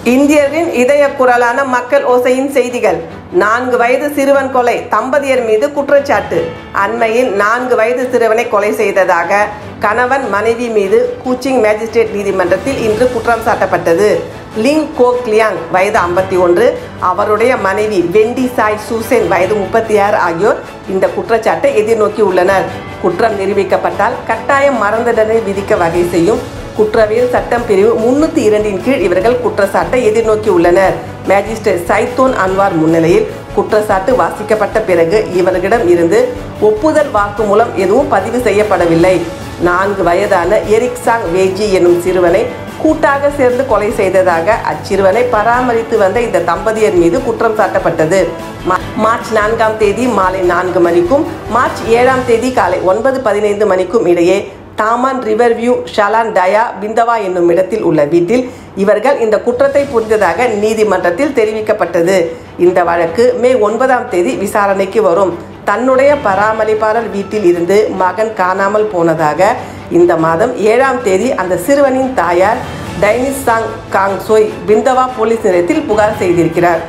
இந்தியரின் இதய குரலான மக்கள் ஓசையின் செய்திகள் நான்கு வயது சிறுவன் கொலை தம்பதியர் மீது குற்றச்சாட்டு அண்மையில் நான்கு வயது சிறுவனை கொலை செய்ததாக கணவன் மனைவி மீது கூச்சிங் மேஜிஸ்ட்ரேட் நீதிமன்றத்தில் இன்று குற்றம் சாட்டப்பட்டது லிங் கோக் லியாங் வயது ஐம்பத்தி ஒன்று அவருடைய மனைவி வெண்டி சாய் சூசேன் வயது முப்பத்தி ஆறு ஆகியோர் இந்த குற்றச்சாட்டை எதிர்நோக்கி உள்ளனர் குற்றம் நிரூபிக்கப்பட்டால் கட்டாயம் மரண தண்டனை விதிக்க வகை செய்யும் குற்றவியல் சட்டம் பிரிவு முன்னூத்தி இரண்டின் கீழ் இவர்கள் குற்றச்சாட்டை எதிர்நோக்கி உள்ளனர் மேஜிஸ்ட்ரேட் சைத்தோன் அன்வார் முன்னிலையில் குற்றச்சாட்டு வாசிக்கப்பட்ட பிறகு இவர்களிடம் இருந்து ஒப்புதல் வாக்குமூலம் எதுவும் பதிவு செய்யப்படவில்லை நான்கு வயதான எரிக் சாங் வேஜி எனும் சிறுவனை கூட்டாக சேர்ந்து கொலை செய்ததாக அச்சிறுவனை பராமரித்து வந்த இந்த தம்பதியர் மீது குற்றம் சாட்டப்பட்டது மா- மார்ச் நான்காம் தேதி மாலை நான்கு மணிக்கும் மார்ச் ஏழாம் தேதி காலை ஒன்பது பதினைந்து மணிக்கும் இடையே தாமான் ரிவர் வியூ ஷலான் டயா பிந்தவா என்னும் இடத்தில் உள்ள வீட்டில் இவர்கள் இந்த குற்றத்தை புரிந்ததாக நீதிமன்றத்தில் தெரிவிக்கப்பட்டது இந்த வழக்கு மே ஒன்பதாம் தேதி விசாரணைக்கு வரும் தன்னுடைய பராமரிப்பாளர் வீட்டில் இருந்து மகன் காணாமல் போனதாக இந்த மாதம் ஏழாம் தேதி அந்த சிறுவனின் தாயார் டைனிஸ் சாங் காங் சோய் பிந்தவா போலீஸ் நிலையத்தில் புகார் செய்திருக்கிறார்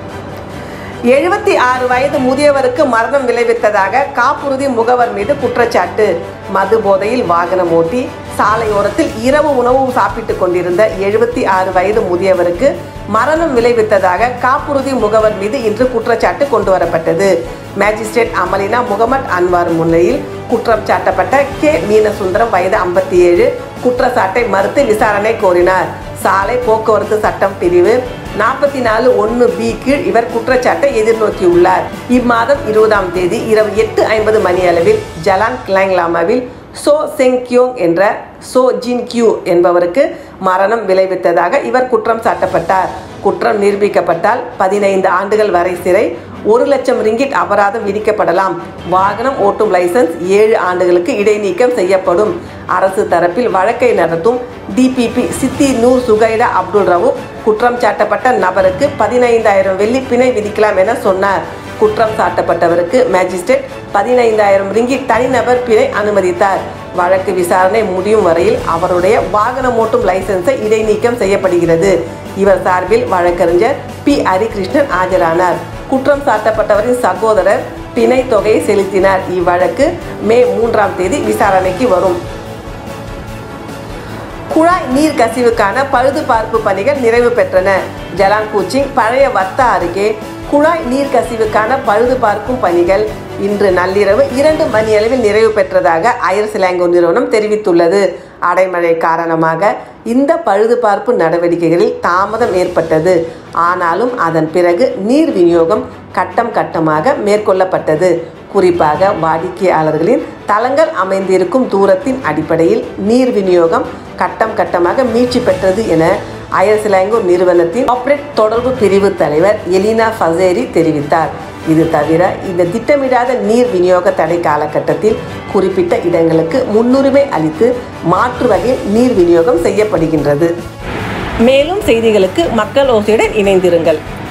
எழுபத்தி ஆறு வயது முதியவருக்கு மரணம் விளைவித்ததாக காப்புறுதி முகவர் மீது குற்றச்சாட்டு மது போதையில் வாகனம் ஓட்டி சாலையோரத்தில் இரவு உணவு சாப்பிட்டுக் கொண்டிருந்த எழுபத்தி ஆறு வயது முதியவருக்கு மரணம் விளைவித்ததாக காப்புறுதி முகவர் மீது இன்று குற்றச்சாட்டு கொண்டு வரப்பட்டது மேஜிஸ்ட்ரேட் அமலினா முகமது அன்வார் முன்னிலையில் குற்றம் சாட்டப்பட்ட கே மீனசுந்தரம் வயது ஐம்பத்தி ஏழு குற்றச்சாட்டை மறுத்து விசாரணை கோரினார் சாலை போக்குவரத்து சட்டம் பிரிவு நாற்பத்தி நாலு ஒன்று பி கீழ் இவர் குற்றச்சாட்டை எதிர்நோக்கியுள்ளார் இம்மாதம் இருபதாம் தேதி இரவு எட்டு ஐம்பது மணி அளவில் ஜலான் கிளாங்லாமாவில் சோ செங் கியோங் என்ற சோ ஜின் கியூ என்பவருக்கு மரணம் விளைவித்ததாக இவர் குற்றம் சாட்டப்பட்டார் குற்றம் நிரூபிக்கப்பட்டால் பதினைந்து ஆண்டுகள் வரை சிறை ஒரு லட்சம் ரிங்கிட் அபராதம் விதிக்கப்படலாம் வாகனம் ஓட்டும் லைசன்ஸ் ஏழு ஆண்டுகளுக்கு இடைநீக்கம் செய்யப்படும் அரசு தரப்பில் வழக்கை நடத்தும் டிபிபி சித்தி நூர் சுகைடா அப்துல் ரவூப் குற்றம் சாட்டப்பட்ட நபருக்கு பதினைந்தாயிரம் வெள்ளி பிணை விதிக்கலாம் என சொன்னார் குற்றம் சாட்டப்பட்டவருக்கு மேஜிஸ்ட்ரேட் பதினைந்தாயிரம் ரிங்கிட் தனிநபர் பிணை அனுமதித்தார் வழக்கு விசாரணை முடியும் வரையில் அவருடைய வாகனம் ஓட்டும் லைசன்ஸை இடைநீக்கம் செய்யப்படுகிறது இவர் சார்பில் வழக்கறிஞர் பி ஹரிகிருஷ்ணன் ஆஜரானார் குற்றம் சாட்டப்பட்டவரின் சகோதரர் பிணை தொகையை செலுத்தினார் இவ்வழக்கு மே மூன்றாம் தேதி விசாரணைக்கு வரும் குழாய் நீர் கசிவுக்கான பழுது பார்ப்பு பணிகள் நிறைவு பெற்றன ஜலாங்கூச்சிங் பழைய வத்தா அருகே குழாய் நீர் கசிவுக்கான பழுது பார்க்கும் பணிகள் இன்று நள்ளிரவு இரண்டு மணி அளவில் நிறைவு பெற்றதாக அயர் சிலாங்கோ நிறுவனம் தெரிவித்துள்ளது அடைமழை காரணமாக இந்த பழுது பார்ப்பு நடவடிக்கைகளில் தாமதம் ஏற்பட்டது ஆனாலும் அதன் பிறகு நீர் விநியோகம் கட்டம் கட்டமாக மேற்கொள்ளப்பட்டது குறிப்பாக வாடிக்கையாளர்களின் தளங்கள் அமைந்திருக்கும் தூரத்தின் அடிப்படையில் நீர் விநியோகம் கட்டம் கட்டமாக மீட்சி பெற்றது என அயர்சிலாங்கூர் நிறுவனத்தின் ஆப்ரேட் தொடர்பு பிரிவு தலைவர் எலினா ஃபசேரி தெரிவித்தார் இது தவிர இந்த திட்டமிடாத நீர் விநியோக தடை காலகட்டத்தில் குறிப்பிட்ட இடங்களுக்கு முன்னுரிமை அளித்து மாற்று வகையில் நீர் விநியோகம் செய்யப்படுகின்றது மேலும் செய்திகளுக்கு மக்கள் ஓசையுடன் இணைந்திருங்கள்